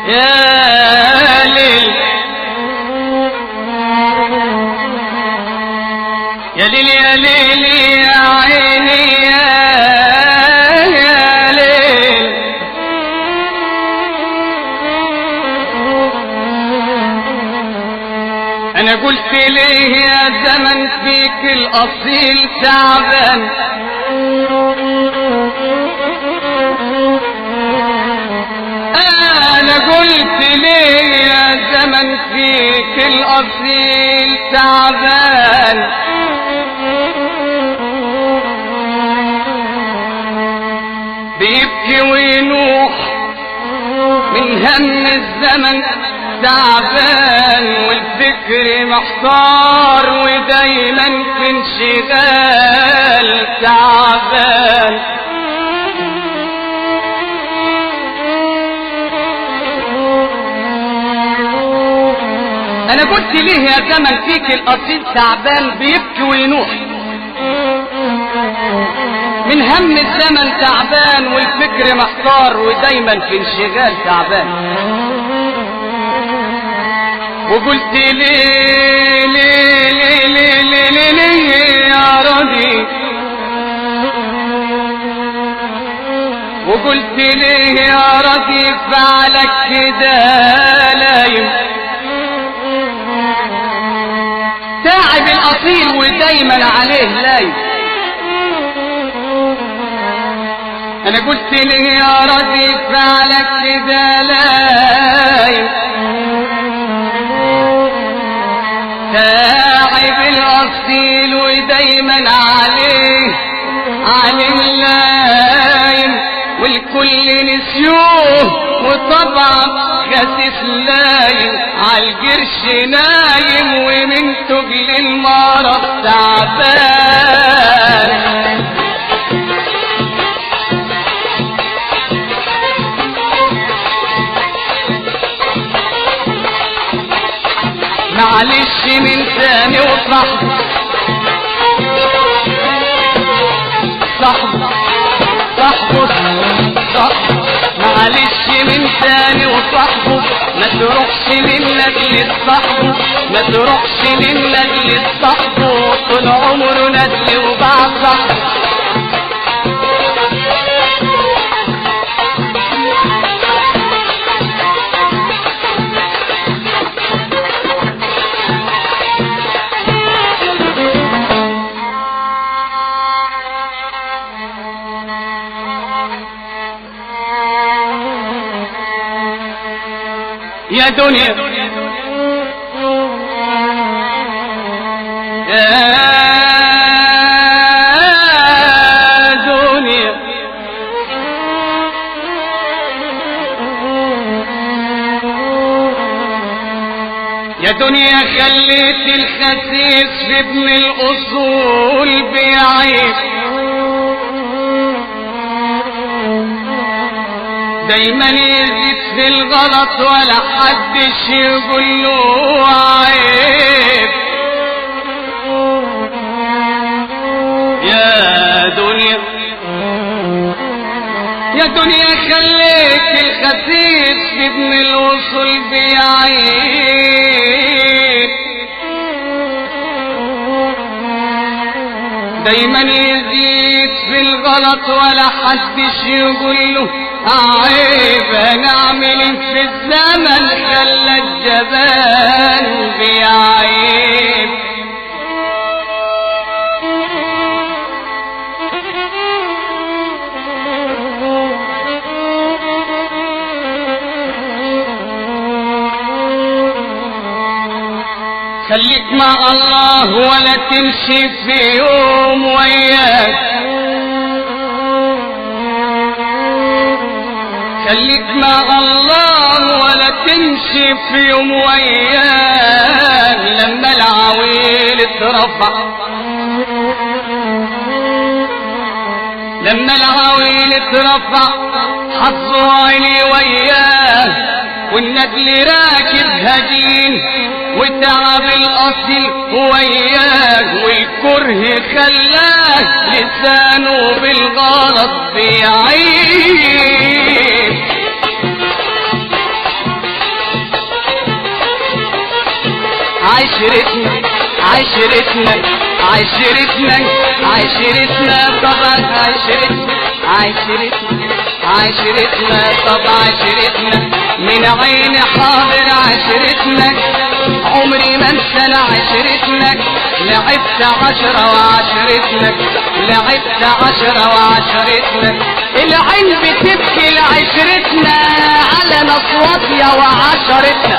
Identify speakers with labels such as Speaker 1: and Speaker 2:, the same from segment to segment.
Speaker 1: يا ليل يا ليل يا ليل يا عيني يا يا ليل انا قلت ليه يا زمن فيك الاصيل تعبان انا قلت ليه يا زمن فيك الاصيل تعبان بيبكي وينوح من هم الزمن تعبان والفكر محتار ودايما في انشغال تعبان انا قلت ليه يا زمن فيك الاصيل تعبان بيبكي وينوح من هم الزمن تعبان والفكر محتار ودايما في انشغال تعبان وقلت ليه ليه ليه ليه ليه ليه, ليه يا راضي وقلت ليه يا راضي فعلك كده لايم تعب الاصيل ودايما عليه لايم انا قلت ليه يا راضي فعلك كده لايم تعب الاصيل ودايما عليه عليه لايم والكل نسيوه وطبعا خسيس لايم عالقرش نايم ومن تجل المرض تعبان معلش من ثاني وصاحبه صاحبه صاحبه صاحبه معلش من ثاني وصاحبه ما تروحش من لاجل صاحبه ما تروحش من لاجل صاحبه طول عمره ندل وباع صاحبه يا دنيا يا دنيا يا دنيا خليت الخسيس في ابن الأصول بيعيش دايما يزيد في الغلط ولا حدش يقول له عيب يا دنيا يا دنيا خليك الخسيس في ابن الوصول بيعيب دايما يزيد في الغلط ولا حدش يقول له عيب نعمل في الزمن خلى الجبان بيعيب خليك مع الله ولا تمشي في يوم وياك خليك مع الله ولا تمشي في يوم وياك لما العويل اترفع لما العويل اترفع حظوا عيني وياه والندل راكب هجين وتعب الاصل وياه والكره خلاه لسانه بالغلط بيعيش عشرتنا عشرتنا عشرتنا عشرتنا طبعا عشرتنا عشرتنا عشرتنا طب عشرتنا من عين حاضر عشرتنا عمري ما انسى أنا عشرتنا لعبت عشرة وعشرتنا لعبت عشرة وعشرتنا العين بتبكي لعشرتنا على نصواتيا وعشرتنا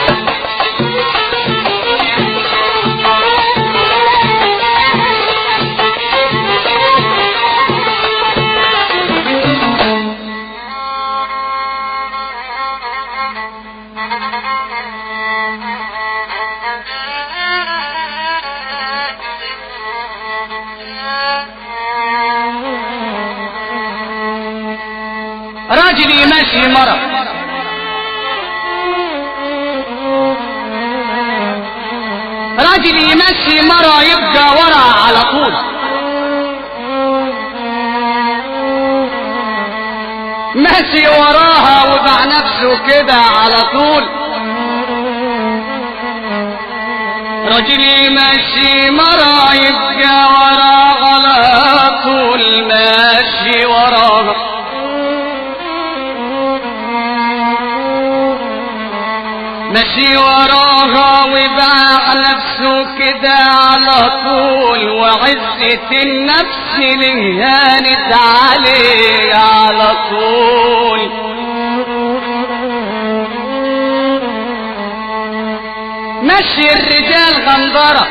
Speaker 1: راجل يمشي مرة راجل يمشي مرة يبقى ورا على طول ماشي وراها وبع نفسه كده على طول راجل يمشي مرة يبقى ورا على طول ماشي وراها ماشي وراها وباع نفسه كده على طول وعزة النفس اللي هانت عليه على طول مشي الرجال غندرة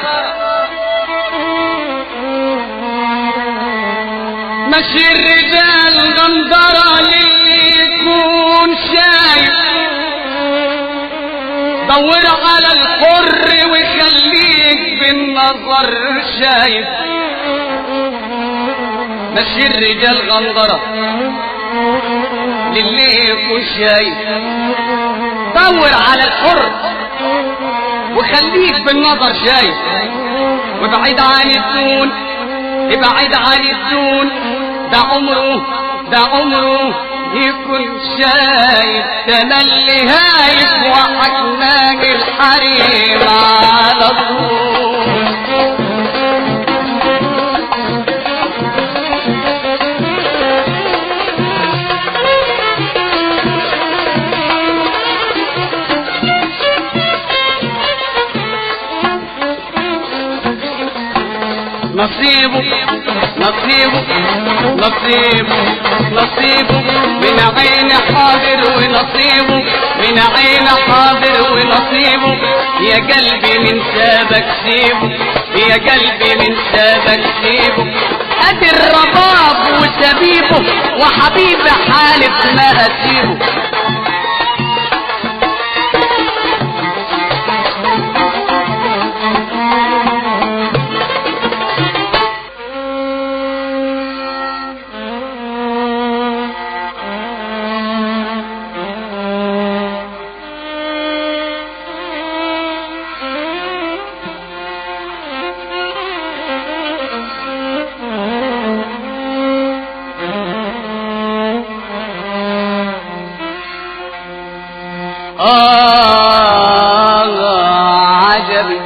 Speaker 1: مشي الرجال غندرة للي يكون شايف دور على الحر وخليك بالنظر شايف مشي الرجال غندرة للي يكون شايف دور على الحر وخليك بالنظر شايف وابعد عن الدون ابعد عن الدون ده عمره ده عمره يكون شايف تملي هايف وحكماك الحريم على طول نصيبه نصيبه نصيبه نصيبه من عين حاضر ونصيبه من عين حاضر ونصيبه يا قلبي من سابك سيبه يا قلبي من سابك سيبه ادي الرباب وسبيبه وحبيب حالف ما هسيبه آه عجبي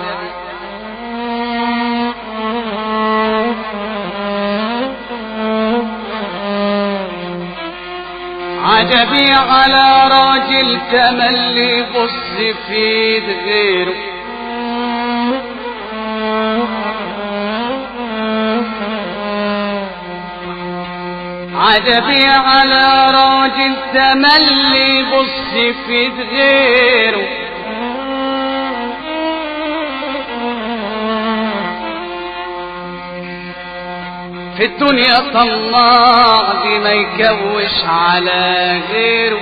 Speaker 1: عجبي على راجل تملي بص في ايد غيره عجبي على راجل تملي بص في ايد غيره في الدنيا طماع دي ما يكوش على غيره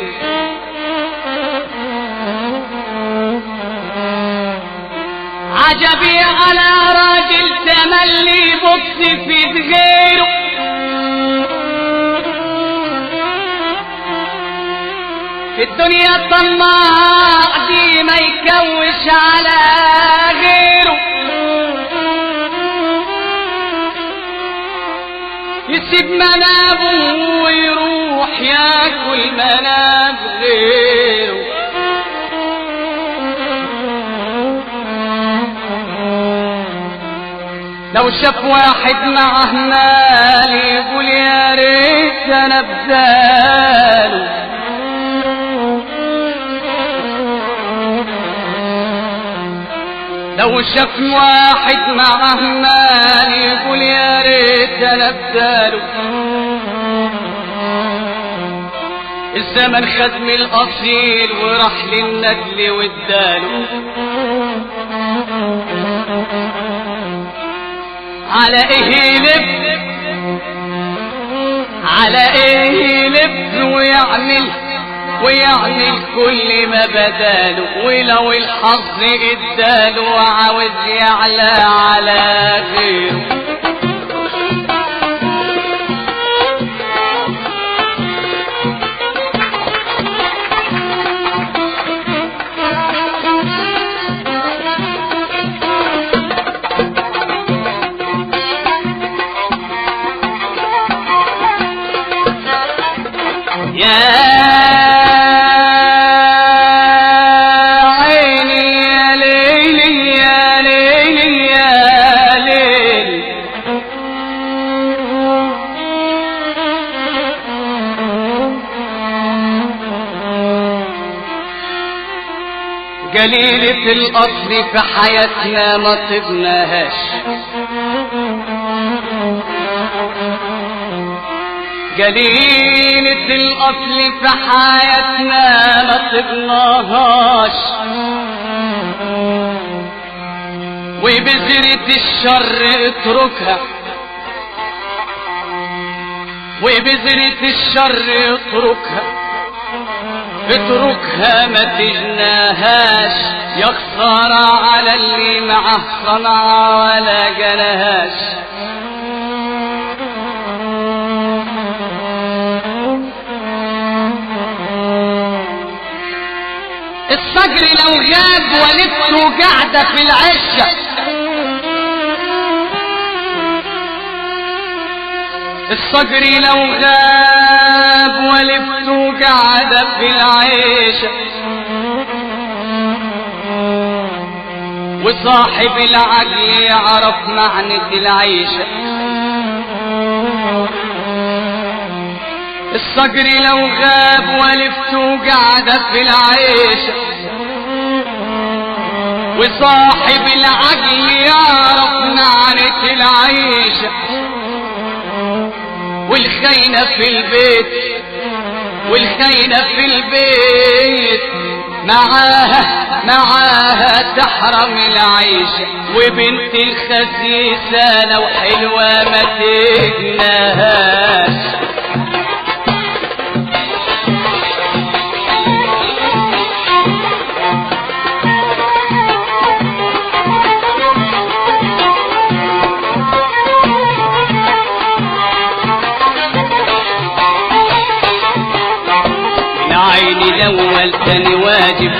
Speaker 1: عجبي على راجل تملي بص في غيره في الدنيا طماع دي ما يكوش على غيره يسيب منابه ويروح ياكل مناب غيره لو شاف واحد معه مال يقول يا ريت انا بداله لو شاف واحد معه مال يقول يا ريت انا بداله الزمن خد من الاصيل وراح للندل واداله على ايه لب على ايه لب ويعمل ويعمل كل ما بداله ولو الحظ اداله عاوز يعلى على غيره يا عيني يا ليلي يا ليلي يا ليلي قليلة الأصل في حياتنا ما طبناهاش قليلة الأصل في حياتنا ما طبناهاش وبذرة الشر اتركها وبذرة الشر اتركها اتركها ما تجناهاش يا خسارة على اللي معه صنعة ولا جناهاش الصقر لو غاب ولدته قاعدة في العشة الصقر لو غاب ولدته قاعدة في العيشة وصاحب العقل يعرف معنى العيشة الصقر لو غاب ولفته قاعدة في العيشة وصاحب العقل يعرف معنى العيشة والخينة في البيت والخينة في البيت معاها معاها تحرم العيشة وبنت الخسيسة لو حلوة ما تجناهاش من عيني الاول تاني واجب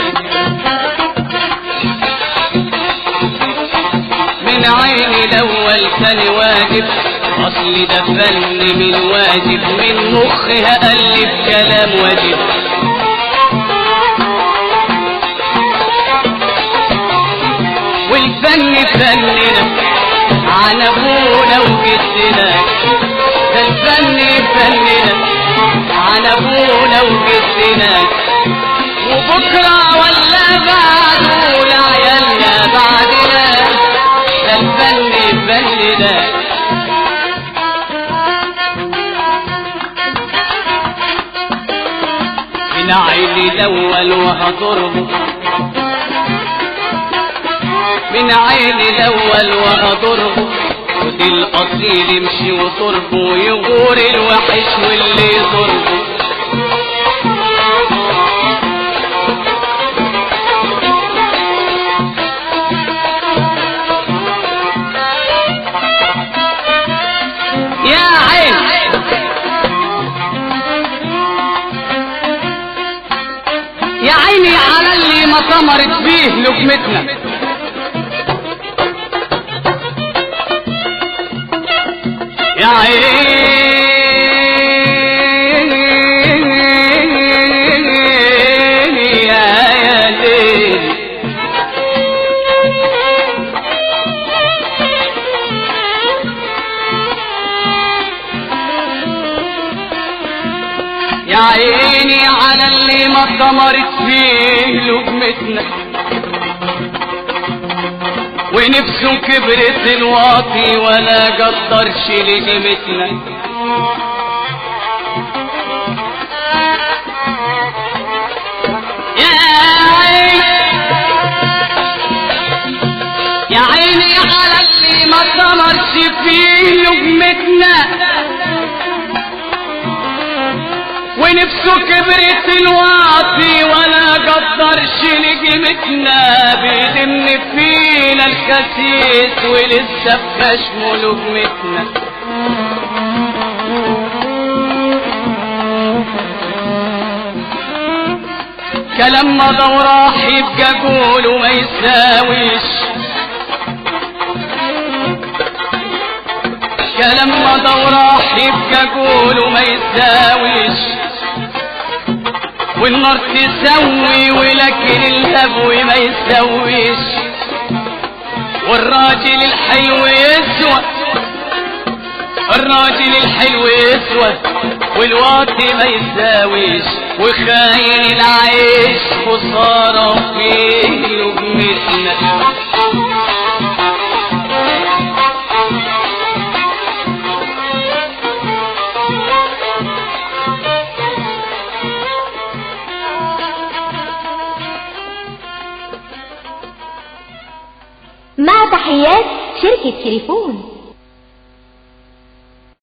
Speaker 1: من عيني الاول تاني واجب اصل ده فن من واجب من مخها الف كلام واجب والفن فننا عن ابونا وجدنا ده الفن فننا عن ابونا وجدنا وبكره ولا بعده لعيالنا بعدنا ده الفن فننا من عيني الاول وهضربه من عيني الاول واضربه ودي الاصيل يمشي وطربه يغور الوحش واللي يضربه يا عين يا عيني على اللي ما ثمرت فيه لقمتنا يا عيني يا يا ليل ما ثمرت فيه لقمتنا ونفسه كبرت الواطي ولا قدرش لقيمتنا يا عيني يا عيني على اللي ما ثمرش فيه لقمتنا ونفسه كبرت الواطي ولا قدرش لقيمتنا بيدم فينا الخسيس ولسه بخشمه لقمتنا كلام ما راح يبقى قوله ما يساويش كلام ما راح يبقى قوله ما يساويش والنار تسوي ولكن الهبو ما يسويش والراجل الحلو يسوى الراجل الحلو يسوى والواطي ما يساويش وخاين العيش خسارة فيه لقمتنا
Speaker 2: مع تحيات شركة تليفون